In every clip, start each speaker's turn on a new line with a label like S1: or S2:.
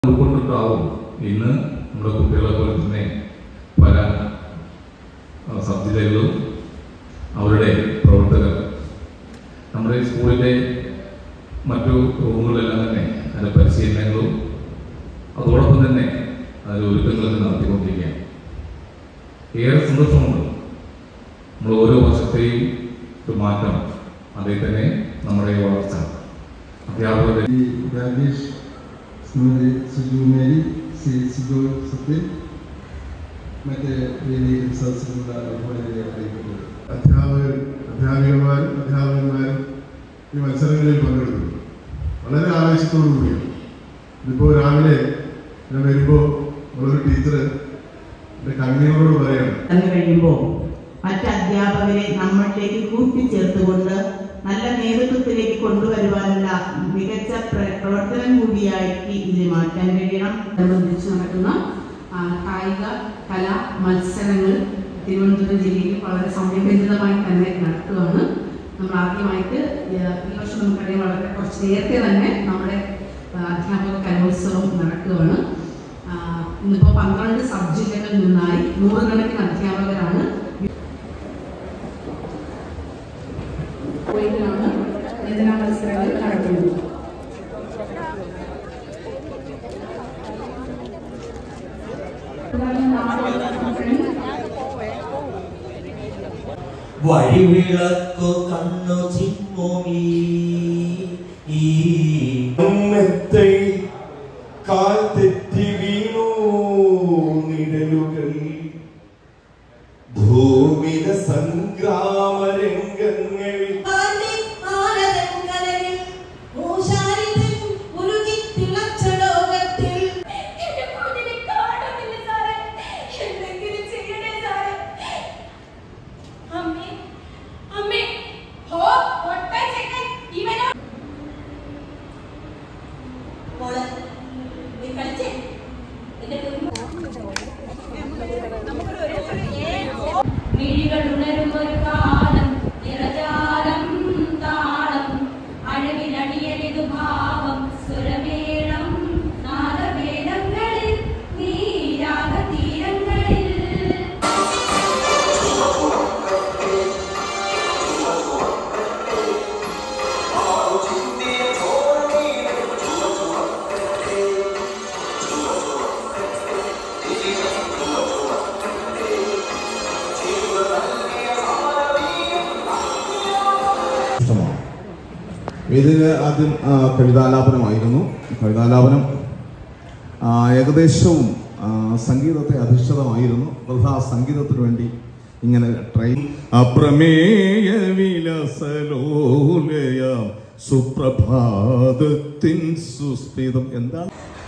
S1: ഉൾക്കൊണ്ടിട്ടാവും ഇന്ന് നമ്മുടെ കുട്ടികളെ പോലെ തന്നെ പല ആ, സബ് ജില്ലകളിലും അവരുടെ പ്രവർത്തകർ നമ്മുടെ ഈ സ്കൂളിലെ മറ്റു റൂമുകളിലെല്ലാം തന്നെ അതിൻ്റെ പരിശീലനങ്ങളും അതോടൊപ്പം തന്നെ അതിൻ്റെ ഒരുക്കങ്ങളും നടത്തിക്കൊണ്ടിരിക്കുകയാണ് ഏറെ സന്തോഷമുണ്ട് നമ്മൾ ഓരോ വർഷത്തെയും ഒരു മാറ്റം അതേ തന്നെ നമ്മുടെ വളർച്ച അധ്യാപകരുടെ
S2: ഈ രാജേഷ് സ്മൃതി സുജു മേരി സി സിജോ സത്യൻ മറ്റ് വേദിയിൽ സദസ്സിലുള്ള അതുപോലെ അറിയിക്കുന്നത്
S3: അധ്യാപകർ അധ്യാപികമാരും അധ്യാപകന്മാരും ഈ മത്സരങ്ങളിൽ പങ്കെടുത്തു വളരെ ആവേശത്തോടു കൂടിയാണ് ഇതിപ്പോൾ രാവിലെ ഞാൻ വരുമ്പോൾ നമ്മളൊരു ടീച്ചർ എൻ്റെ കണ്ണിയോട് പറയാണ്
S4: അത് കഴിയുമ്പോൾ മറ്റ് അധ്യാപകരെ നമ്മളിലേക്ക് കൂട്ടിച്ചേർത്തുകൊണ്ട് നല്ല നേതൃത്വത്തിലേക്ക് കൊണ്ടുവരുവാനുള്ള മികച്ച പ്ര- പ്രവർത്തനം കൂടിയാക്കി ഇതിനെ മാറ്റാൻ കഴിയണം
S5: അനുബന്ധിച്ച് നടക്കുന്ന ആ, കായിക കലാ മത്സരങ്ങൾ തിരുവനന്തപുരം ജില്ലയിൽ വളരെ സമയബന്ധിതമായി തന്നെ നടത്തുകയാണ് നമ്മൾ ആദ്യമായിട്ട് ഏഹ്, ഈ വർഷം നമുക്കറിയാം വളരെ കുറച്ച് നേരത്തെ തന്നെ നമ്മുടെ ആ, അധ്യാപക കലോത്സവം നടക്കുകയാണ് ആ, ഇന്നിപ്പോൾ പന്ത്രണ്ട് സബ് ജില്ലകളിൽ നിന്നായി നൂറുകണക്കിന് അധ്യാപകരാണ് ാണ് രചനാ മത്സരങ്ങൾ നടക്കുന്നത്
S6: വഴിവിളക്കു കണ്ണു ചിമ്മുമീ ഈ
S3: മെത്തൈ കാൽ തെറ്റി വീണു നിഴലുകൾ ഭൂമിത സംഗ്രാമ രംഗങ്ങളിൽ
S7: മിഴികൾ ഉണരുമൊരു കാലം നിറജാലം താളം അഴകിലണിയലിതു ഭാവം സ്വരമേളം നാദവേദങ്ങളിൽ നീരാഗ തീരങ്ങളിൽ
S8: ഇഷ്ടമാണ് ഇതിന് ആദ്യം ആ, കവിതാലാപനമായിരുന്നു കവിതാലാപനം ആ, ഏകദേശവും ആ, സംഗീതത്തെ അധിഷ്ഠിതമായിരുന്നു വൃഥാ സംഗീതത്തിന് വേണ്ടി ഇങ്ങനെ ട്രെയിൻ അപ്രമേയ വിലസലോലയാം സുപ്രഭാതത്തിൻ സുസ്മിതം എന്താണ്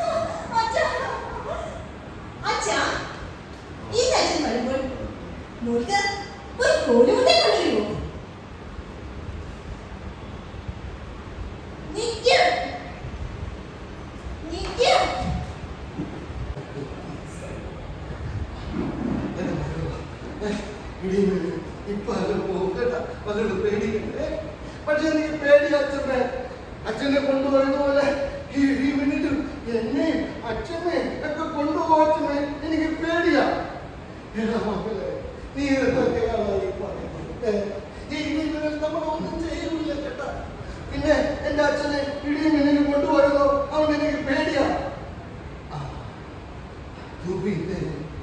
S3: പക്ഷെ എനിക്ക് പേടി അച്ഛനെ അച്ഛനെ കൊണ്ടുവരുന്ന പോലെ ഈ ഈ മിനിറ്റിൽ എന്നെ അച്ഛനെ ഒക്കെ കൊണ്ടുപോകച്ചനെ എനിക്ക് പേടിയാ എടാ മക്കളെ നീ എന്തൊക്കെയാണ് ഈ പറയുന്നത് ഏ, ഈ മിനിറ്റിൽ നമ്മൾ ഒന്നും ചെയ്യൂല കേട്ടാ പിന്നെ എന്റെ അച്ഛനെ ഇടി മിന്നിൽ കൊണ്ടുവരുന്നു അതുകൊണ്ട് എനിക്ക് പേടിയാ ആ, ദുബിയിലെ